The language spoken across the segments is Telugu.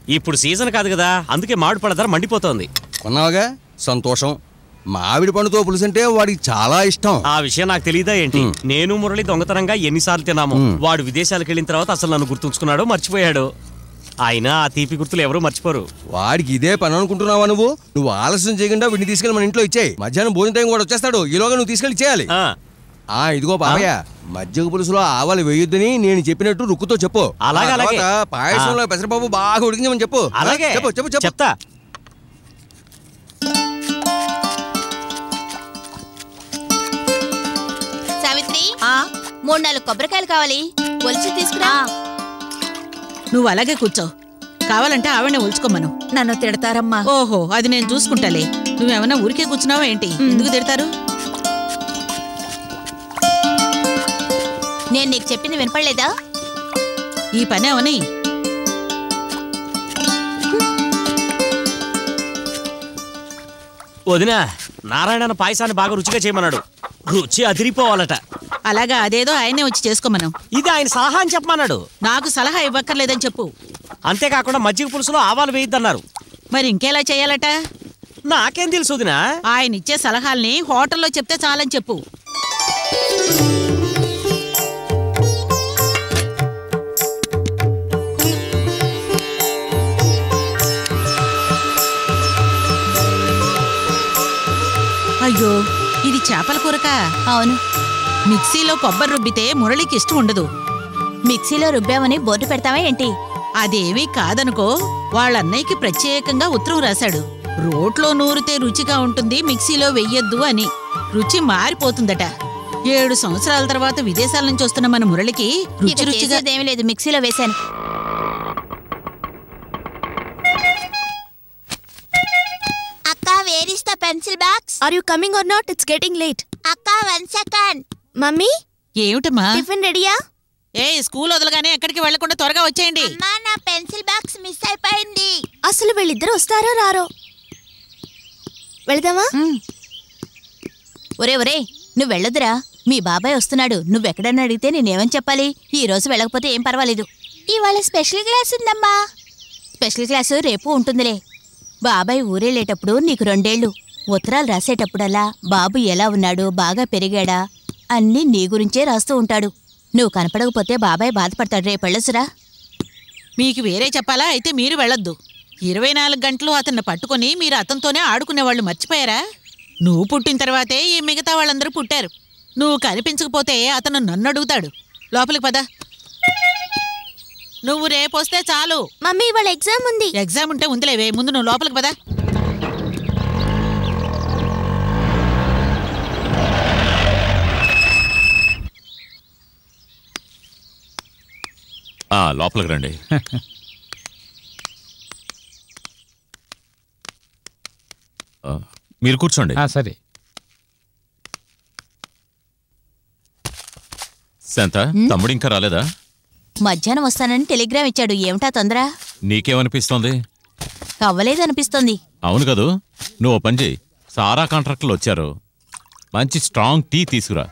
ఇప్పుడు సీజన్ కాదు కదా అందుకే మామిడి పళ్ళ ధర మండిపోతోంది కొన్నావుగా సంతోషం మామిడి పండుతో పులుసు అంటే వాడికి చాలా ఇష్టం ఆ విషయం నాకు తెలియదా ఏంటి నేను మురళి దొంగతనంగా ఎన్నిసార్లు తిన్నాము వాడు విదేశాలకు వెళ్ళిన తర్వాత అసలు నన్ను గుర్తుంచుకున్నాడో మర్చిపోయాడు అయినా ఆ తీపి గుర్తులు ఎవరూ మర్చిపోరు వాడికి ఇదే పని అనుకుంటున్నావా నువ్వు నువ్వు ఆలస్యం చేయకుండా వీడిని తీసుకెళ్ళి మన ఇంట్లో ఇచ్చేయి మధ్యాహ్నం భోజనం టైం కూడా వచ్చేస్తాడు ఈలోగా నువ్వు తీసుకెళ్ళి ఇచ్చేయాలి ఆ, ఆ ఇదిగో బాబయ్య మజ్జిగ పులుసులో ఆవాలు వేయొద్దని నేను చెప్పినట్టు రుక్కుతో చెప్పు అలాగే, ఆ తర్వాత అలాగే. పాయసంలో పెసరపప్పు బాగా ఉడికించమని చెప్పు అలాగే చెప్పు చెప్పు చెప్పు చెప్తా సావిత్రి మూడు నాలుగు కొబ్బరికాయలు కావాలి ఒలిచి తీసుకురా నువ్వు అలాగే కూర్చో కావాలంటే ఆవిడనే ఉంచుకోమను నన్ను తిడతారమ్మా ఓహో అది నేను చూసుకుంటాలే నువ్వేమన్నా ఊరికే కూర్చున్నావా ఏంటి ఎందుకు తిడతారు నేను నీకు చెప్పింది వినపడలేదా ఈ పని అవని వదినా నారాయణ పాయసాన్ని బాగా రుచిగా చేయమన్నాడు రుచి అదిరిపోవాలట అలాగా అదేదో ఆయనే వచ్చి చేసుకోమను ఇది ఆయన సలహా అని చెప్పమన్నాడు నాకు సలహా ఇవ్వక్కర్లేదని చెప్పు అంతేకాకుండా మజ్జిగ పులుసులో ఆవాలు వేయొద్దన్నారు మరి ఇంకెలా చేయాలట నాకేం తెలుసు వదినా ఆయన ఇచ్చే సలహాల్ని హోటల్లో చెప్తే చాలని చెప్పు అయ్యో ఇది చేపల కూరక అవును మిక్సీలో కొబ్బరి రుబ్బితే మురళికి ఇష్టం ఉండదు మిక్సీలో రుబ్బామని బోర్డు పెడతావా ఏంటి అదేమీ కాదనుకో వాళ్ళ అన్నయ్యకి ప్రత్యేకంగా ఉత్తరం రాశాడు రోట్లో నూరితే రుచిగా ఉంటుంది మిక్సీలో వెయ్యొద్దు అని రుచి మారిపోతుందట ఏడు సంవత్సరాల తర్వాత విదేశాల నుంచి వస్తున్న మన మురళికి ఇక రుచి రుచిగా చేసేదేమీ లేదు మిక్సీలో వేశాను అక్క where is the pencil box are you coming or not it's getting late అక్క వన్ సెకండ్ మమ్మీ ఏమిటమ్మా టిఫిన్ రెడీయా ఏ స్కూల్ వదలగానే ఎక్కడికి వెళ్లకుండా త్వరగా వచ్చేయండి అమ్మా నా పెన్సిల్ బాక్స్ మిస్ అయిపోయింది అసలు వీళ్ళిద్దరు వస్తారో రారో వెళదామా ఒరే ఒరే నువ్వు వెళ్ళొద్దురా మీ బాబాయ్ వస్తున్నాడు నువ్వెక్కడన్నా అడిగితే నేనేమని చెప్పాలి ఈ రోజు వెళ్ళకపోతే ఏం పర్వాలేదు ఇవాళ స్పెషల్ క్లాస్ ఉందమ్మా స్పెషల్ క్లాసు రేపు ఉంటుందిలే బాబాయ్ ఊరెళ్ళేటప్పుడు నీకు రెండేళ్ళు ఉత్తరాలు రాసేటప్పుడల్లా బాబు ఎలా ఉన్నాడు బాగా పెరిగాడా అన్నీ నీ గురించే రాస్తూ ఉంటాడు నువ్వు కనపడకపోతే బాబాయ్ బాధపడతాడు రేపు వెళ్ళొచ్చురా మీకు వేరే చెప్పాలా అయితే మీరు వెళ్ళొద్దు ఇరవై నాలుగు గంటలు అతన్ని పట్టుకొని మీరు అతనితోనే ఆడుకునేవాళ్ళు మర్చిపోయారా నువ్వు పుట్టిన తర్వాతే ఈ మిగతా వాళ్ళందరూ పుట్టారు నువ్వు కనిపించకపోతే అతను నన్ను అడుగుతాడు లోపలికి పద నువ్వు రేపొస్తే చాలు మమ్మీ ఇవాళ ఎగ్జామ్ ఉంది ఎగ్జామ్ ఉంటే ఉందిలేవే ముందు నువ్వు లోపలికి పద ఆ, లోపలికి రండి ఆ, మీరు కూర్చోండి సరే శాంత తమ్ముడు ఇంకా రాలేదా మధ్యాహ్నం వస్తానని టెలిగ్రామ్ ఇచ్చాడు ఏమిటా తొందర నీకేమనిపిస్తోంది అవ్వలేదనిపిస్తోంది అవును కదూ నువ్వు ఓ పని చేయి సారా కాంట్రాక్టర్లు వచ్చారు మంచి స్ట్రాంగ్ టీ తీసుకురా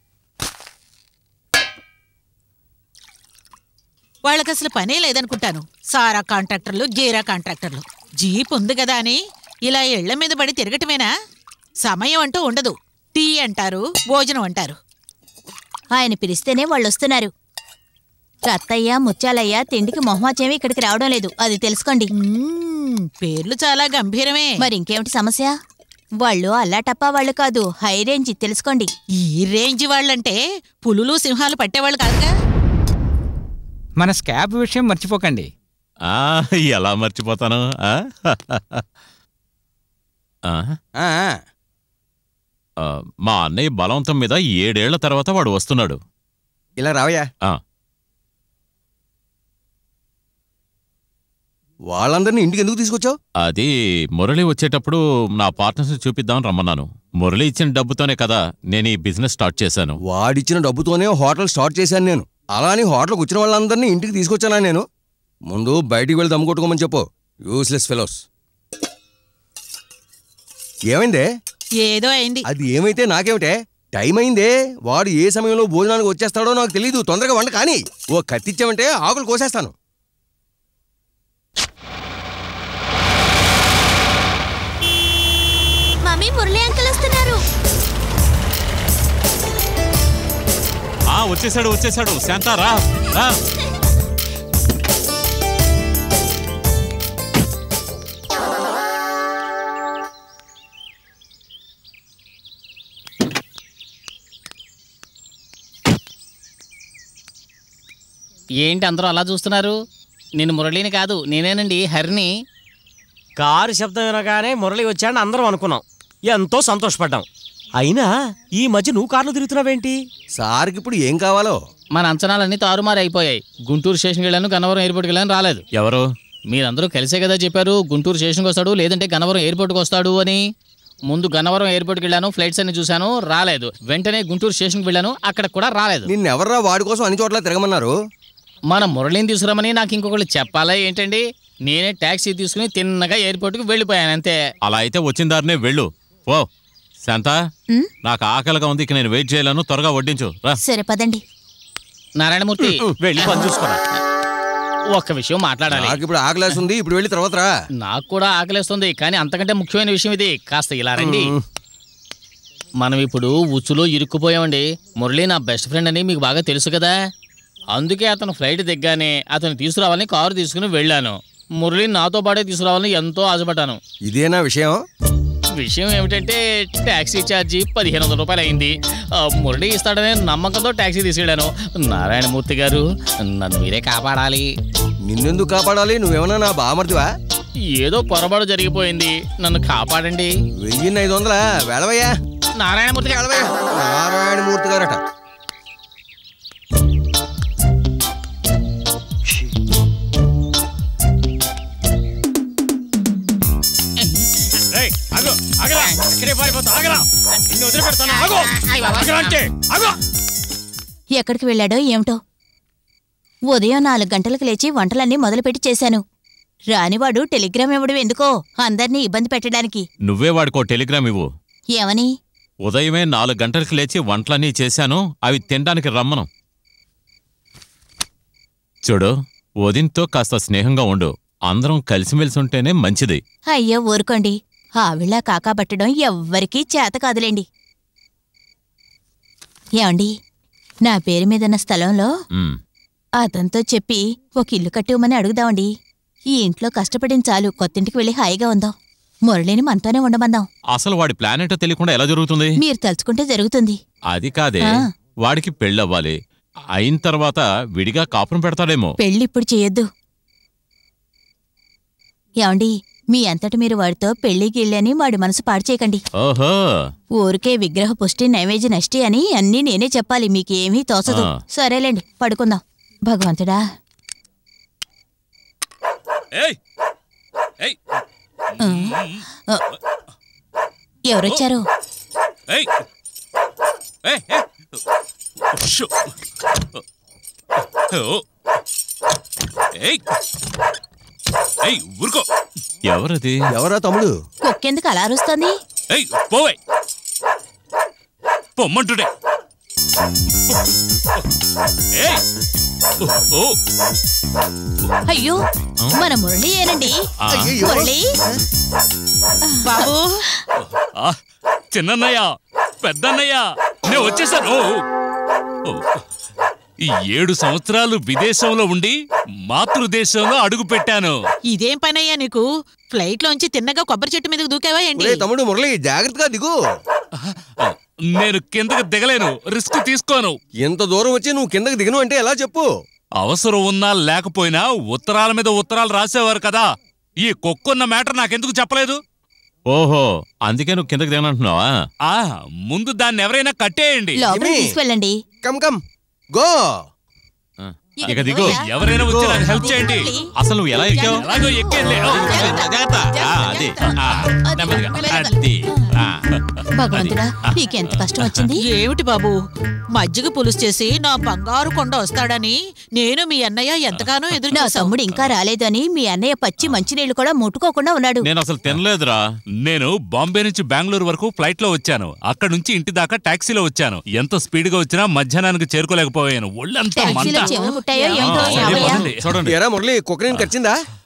వాళ్ళకి అసలు పనే లేదనుకుంటాను సారా కాంట్రాక్టర్లు గీరా కాంట్రాక్టర్లు జీప్ ఉంది కదా అని ఇలా ఇళ్ల మీద పడి తిరగటమేనా సమయం అంటూ ఉండదు టీ అంటారు భోజనం అంటారు ఆయన పిలిస్తేనే వాళ్ళు వస్తున్నారు రత్తయ్య ముత్యాలయ్య తిండికి మొహమాచేమి ఇక్కడికి రావడం లేదు అది తెలుసుకోండి మ్మ్, పేర్లు చాలా గంభీరమే మరి ఇంకేమిటి సమస్య వాళ్ళు అల్లాటప్పా వాళ్ళు కాదు హై రేంజ్ తెలుసుకోండి ఈ రేంజ్ వాళ్ళంటే పులులు సింహాలు పట్టేవాళ్ళు కాదుగా మన స్కాబ్ విషయం మర్చిపోకండి ఆ, ఎలా మర్చిపోతాను ఆ? ఆ, ఆ, ఆ, మా అన్నయ్య బలవంతం మీద ఏడేళ్ల తర్వాత వాడు వస్తున్నాడు ఇలా రావయ్యా ఆ. వాళ్ళందరినీ ఇంటికి ఎందుకు తీసుకొచ్చావు అది మురళి వచ్చేటప్పుడు నా పార్ట్నర్స్ చూపిద్దామని రమ్మన్నాను మురళి ఇచ్చిన డబ్బుతోనే కదా నేను ఈ బిజినెస్ స్టార్ట్ చేశాను వాడిచ్చిన డబ్బుతోనే హోటల్ స్టార్ట్ చేశాను నేను అలా అని హోటల్కి వచ్చిన వాళ్ళందరినీ ఇంటికి తీసుకొచ్చానా నేను ముందు బయటికి వెళ్ళి దమ్ము కొట్టుకోమని చెప్పు యూస్లెస్ ఫెలోస్ ఏమైందే ఏదో అయింది అది ఏమైతే నాకేమిటే టైం అయిందే వాడు ఏ సమయంలో భోజనానికి వచ్చేస్తాడో నాకు తెలియదు తొందరగా వంట కానీ ఓ కత్తిచ్చామంటే ఆకులు కోసేస్తాను మమ్మీ మురళి అంకుల్ వస్తున్నారు ఆ వచ్చేసాడు వచ్చేసాడు శాంత రా రా ఏంటి అందరూ అలా చూస్తున్నారు నేను మురళిని కాదు నేనేనండి హరిని కారు శబ్దం వినగానే మురళి వచ్చాడని అందరం అనుకున్నాం ఎంతో సంతోషపడ్డాం అయినా ఈ మధ్య నువ్వు కార్లు తిరుగుతున్నావేంటి సార్కి ఇప్పుడు ఏం కావాలో మన అంచనాలన్నీ తారుమారు అయిపోయాయి గుంటూరు స్టేషన్కి వెళ్ళాను గన్నవరం ఎయిర్పోర్ట్కి వెళ్ళాను రాలేదు ఎవరు మీరందరూ కలిసే కదా చెప్పారు గుంటూరు స్టేషన్కి వస్తాడు లేదంటే గన్నవరం ఎయిర్పోర్ట్కి వస్తాడు అని ముందు గన్నవరం ఎయిర్పోర్ట్కి వెళ్ళాను ఫ్లైట్స్ అన్ని చూశాను రాలేదు వెంటనే గుంటూరు స్టేషన్కి వెళ్ళాను అక్కడ కూడా రాలేదు నిన్నెవర్రా వాడి కోసం అన్ని చోట్ల తిరగమన్నారు మన మురళిని తీసుకురమని నాకు ఇంకొకళ్ళు చెప్పాలా ఏంటండి నేనే ట్యాక్సీ తీసుకుని తిన్నగా ఎయిర్పోర్ట్కి వెళ్ళిపోయాను అంతే అలా అయితే వచ్చిన దారినే వెళ్ళు ఓ శాంత ఉమ్, నాకు ఆకలిగా ఉంది ఇక నేను వెయిట్ చేయలేను త్వరగా వడ్డించు రా సరే పదండి నారాయణమూర్తి వెళ్ళి పని చూసుకోరా ఒక్క విషయం మాట్లాడాలి నాకు ఇప్పుడు ఆకలేస్తుంది ఇప్పుడు వెళ్ళి తర్వాత రా నాకు కూడా ఆకలేస్తుంది కానీ అంతకంటే ముఖ్యమైన విషయం ఇది కాస్త ఇలా రండి మనం ఇప్పుడు ఉచ్చులో ఇరుక్కుపోయామండి మురళి నా బెస్ట్ ఫ్రెండ్ అని మీకు బాగా తెలుసు కదా అందుకే అతను ఫ్లైట్ దిగ్గానే అతను తీసుకురావాలని కారు తీసుకుని వెళ్ళాను మురళిని నాతో పాటే తీసుకురావాలని ఎంతో ఆశపడ్డాను ఇదేనా విషయం విషయం ఏమిటంటే ట్యాక్సీ ఛార్జీ పదిహేను వందల రూపాయలు అయింది ఆ, మురళి ఇస్తాడనే నమ్మకంతో ట్యాక్సీ తీసుకెళ్ళాను నారాయణమూర్తి గారు నన్ను మీరే కాపాడాలి నిన్నెందుకు కాపాడాలి నువ్వేమన్నా నా బామర్దివా ఏదో పొరపాటు జరిగిపోయింది నన్ను కాపాడండి వెయ్యిన్ని ఐదు వందలా వెళ్ళవయ్యా నారాయణమూర్తి గారు వెళ్ళవయ్యా నారాయణమూర్తి గారట ఎక్కడికి వెళ్ళాడో ఏమిటో ఉదయం నాలుగు గంటలకు లేచి వంటలన్నీ మొదలుపెట్టి చేశాను రానివాడు టెలిగ్రామ్ ఇవ్వడం ఎందుకో అందర్నీ ఇబ్బంది పెట్టడానికి నువ్వే వాడికో టెలిగ్రామ్ ఇవ్వు ఏమని ఉదయమే నాలుగు గంటలకు లేచి వంటలన్నీ చేశాను అవి తినడానికి రమ్మను చూడు వదిన్తో కాస్త స్నేహంగా ఉండు అందరం కలిసిమెలిసి ఉంటేనే మంచిది అయ్యో ఊరుకోండి ఆవిళ్ళ కాకాబట్టడం ఎవ్వరికీ చేత కాదులేండి ఏమండి నా పేరు మీదున్న స్థలంలో ఉమ్, అతనితో చెప్పి ఒక ఇల్లు కట్టివ్వమని అడుగుదామండి ఈ ఇంట్లో కష్టపడిన చాలు కొత్తింటికి వెళ్ళి హాయిగా ఉందాం మురళిని మనతోనే ఉండమందాం అసలు వాడి ప్లాన్ ఏంటో తెలియకుండా ఎలా జరుగుతుంది మీరు తలుచుకుంటే జరుగుతుంది అది కాదే ఆ. వాడికి పెళ్ళవ్వాలి అయిన తర్వాత విడిగా కాపురం పెడతాడేమో పెళ్ళిప్పుడు చేయొద్దు ఏమండి మీ అంతటి మీరు వాడితో పెళ్లి గిళ్ళని వాడి మనసు పాడు చేయకండి ఓహో ఊరికే విగ్రహ పుష్టి నైవేద్య నష్టి అని అన్నీ నేనే చెప్పాలి మీకేమీ తోచదు ఆ. సరేలేండి పడుకుందాం భగవంతుడా ఆ. ఆ. ఎవరొచ్చారు ఊరుకో ఎవరది ఎవరా తమ్ముడు కుక్కెందుకు అలా అరుస్తోంది ఏయ్ పోవే పొమ్మంటుడే ఏయ్ ఓ, ఓ అయ్యో మన మురళి ఏనండి ఆ. మురళి బాబు ఆ, చిన్నన్నయ్య పెద్దన్నయ్య నేను వచ్చేసాను ఓ, ఓ. ఈ ఏడు సంవత్సరాలు విదేశంలో ఉండి మాతృదేశంలో అడుగు పెట్టాను ఇదేం పనయ్యా నీకు ఫ్లైట్ లోంచి తిన్నగా కొబ్బరి చెట్టు మీదకి దూకావా ఏంటి ఒరేయ్ తమ్ముడు మురళి జాగ్రత్తగా దిగు నేను కిందకి దిగలేను రిస్క్ తీసుకోను ఎంత దూరం వచ్చి నువ్వు కిందకి దిగను అంటే ఎలా చెప్పు అవసరం ఉన్నా లేకపోయినా ఉత్తరాల మీద ఉత్తరాలు రాసేవారు కదా ఈ కుక్కున్న మ్యాటర్ నాకెందుకు చెప్పలేదు ఓహో అందుకే నువ్వు కిందకి దిగనంటున్నావా ఆ ముందు దాన్ని ఎవరైనా కట్టేయండి లోపలికి ఏమి? తీసుకెళ్ళండి కమ్ కమ్ గో ఆ, ఇక దిగు ఎవరైనా వచ్చి నాకు హెల్ప్ చేయండి అసలు నువ్వు ఎలా ఎక్కావు ఎలాగో ఎక్కేలే జాగ్రత్త. ఆ, అది ఆ, నెమ్మదిగా. అది ఆ. భగవంతుడా నీకెంత కష్టం వచ్చింది ఏమిటి బాబు మజ్జిగ పులుసు చేసి నా బంగారు కొండ వస్తాడని నేను మీ అన్నయ్య ఎంతగానో ఎదురు నా చూసాం తమ్ముడు ఇంకా రాలేదు అని మీ అన్నయ్య పచ్చి మంచినీళ్ళు కూడా ముట్టుకోకుండా ఉన్నాడు నేను అసలు తినలేదురా నేను బాంబే నుంచి బెంగళూరు వరకు ఫ్లైట్ లో వచ్చాను అక్కడ నుంచి ఇంటి దాకా టాక్సీలో వచ్చాను ఎంత స్పీడ్ గా వచ్చినా మధ్యాహ్నానికి చేరుకోలేకపోయాను ఒళ్ళంతా టాక్సీలో మంట చెవులు ముట్టాయో ఏమిటో ఆ, యావయ్య పదండి. చూడండి ఎరా మురళి కుక్కరిని కరిచిందా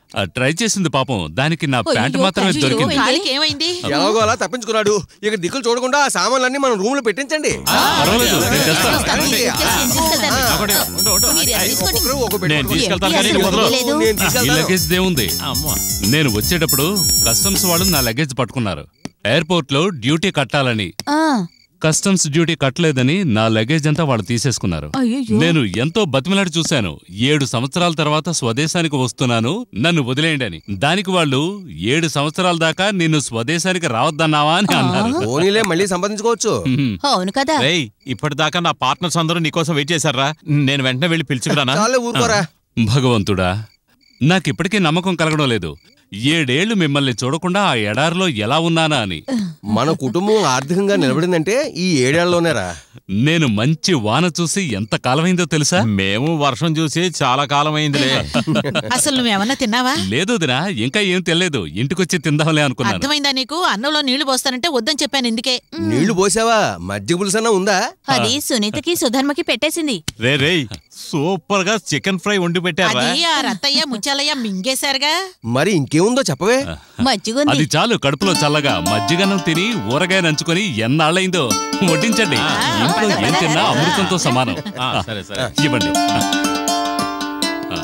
ఆ, ట్రై చేసింది పాపం దానికి నా ప్యాంట్ అయ్యో, మాత్రమే అయ్యో, దొరికింది కాలికి ఏమైంది ఎలాగో అలా తప్పించుకున్నాడు ఇక దిక్కులు చూడకుండా ఆ సామాన్లన్నీ మనం రూమ్ లో పెట్టించండి పర్వాలేదు నేను తెస్తాను వస్తాను, రండి. తీసుకెళ్ళి తీసుకెళ్తాను. ఒకటి, ఉండు, ఉండు. మీరు అది తీసుకోండి. ఒక్కొక్కరు ఒక్కొక్క నేను పెట్టుకోండి. తీసుకెళ్తాను కానీ ఏంటి నువ్వు అసలు వదలు. లేదు? నేను ఈ తీసుకెళ్తాను లగేజ్ దేముంది అమ్మా నేను వచ్చేటప్పుడు కస్టమ్స్ వాళ్ళు నా లగేజ్ పట్టుకున్నారు ఎయిర్పోర్ట్ లో డ్యూటీ కట్టాలని ఆ, కస్టమ్స్ డ్యూటీ కట్టలేదని నా లగేజ్ అంతా వాళ్ళు తీసేసుకున్నారు అయ్యయ్యో. నేను ఎంతో బతిమలాడి చూశాను ఏడు సంవత్సరాల తర్వాత స్వదేశానికి వస్తున్నాను నన్ను వదిలేయండి అని దానికి వాళ్ళు ఏడు సంవత్సరాల దాకా నిన్ను స్వదేశానికి రావద్దన్నావా అని అన్నారు పోనీలే మళ్ళీ సంపాదించుకోవచ్చు హ్మ్. అవును కదా రేయ్ ఇప్పటిదాకా నా పార్ట్నర్స్ అందరూ నీకోసం వెయిట్ చేశారా నేను వెంటనే వెళ్ళి పిలుచుకురానా చాలే ఊరుకోరా భగవంతుడా నాకిప్పటికీ నమ్మకం కలగడం లేదు ఏడేళ్లు మిమ్మల్ని చూడకుండా ఆ ఎడారిలో ఎలా ఉన్నానా అని మన కుటుంబం ఆర్థికంగా నిలబడిందంటే ఈ ఏడేళ్లలోనేరా నేను మంచి వాన చూసి ఎంత కాలమైందో తెలుసా మేము వర్షం చూసి చాలా కాలం అయిందిలే అసలు నువ్వేమన్నా తిన్నావా లేదు దినా ఇంకా ఏం తెలియదు ఇంటికొచ్చి తిందాంలే అనుకున్నాను అర్థమైందా నీకు అన్నంలో నీళ్లు పోస్తానంటే వద్దని చెప్పాను ఇందుకే నీళ్లు పోసావా మజ్జిగ పులుసన్నా ఉందా అది సునీతకి సుధర్మకి పెట్టేసింది రే రేయ్ సూపర్ గా చికెన్ ఫ్రై వండి పెట్టారా అది ఆ రత్తయ్య ముచ్చాలయ్య మింగేశారుగా మరి ఇంకేముందో చెప్పవే మజ్జిగుంది అది చాలు కడుపులో చల్లగా మజ్జిగన్నం తిని ఊరగాయ నంచుకొని ఎన్నాళ్ళైందో వడ్డించండి ఇంట్లో ఏం తిన్నా అమృతంతో సమానం ఆ, సరే సరే ఇవ్వండి ఆ.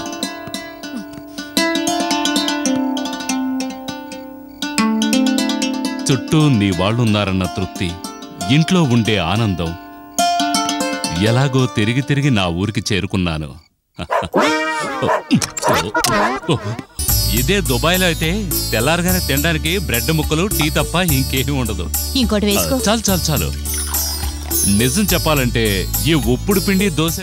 చుట్టూ నీ వాళ్ళున్నారన్న తృప్తి ఇంట్లో ఉండే ఆనందం ఎలాగో తిరిగి తిరిగి నా ఊరికి చేరుకున్నాను ఇదే దుబాయ్లో అయితే తెల్లారగానే తినడానికి బ్రెడ్ ముక్కలు టీ తప్ప ఇంకేమీ ఉండదు ఇంకోటి వేసుకో చాలు చాలు చాలు నిజం చెప్పాలంటే ఈ ఉప్పుడు పిండి దోశ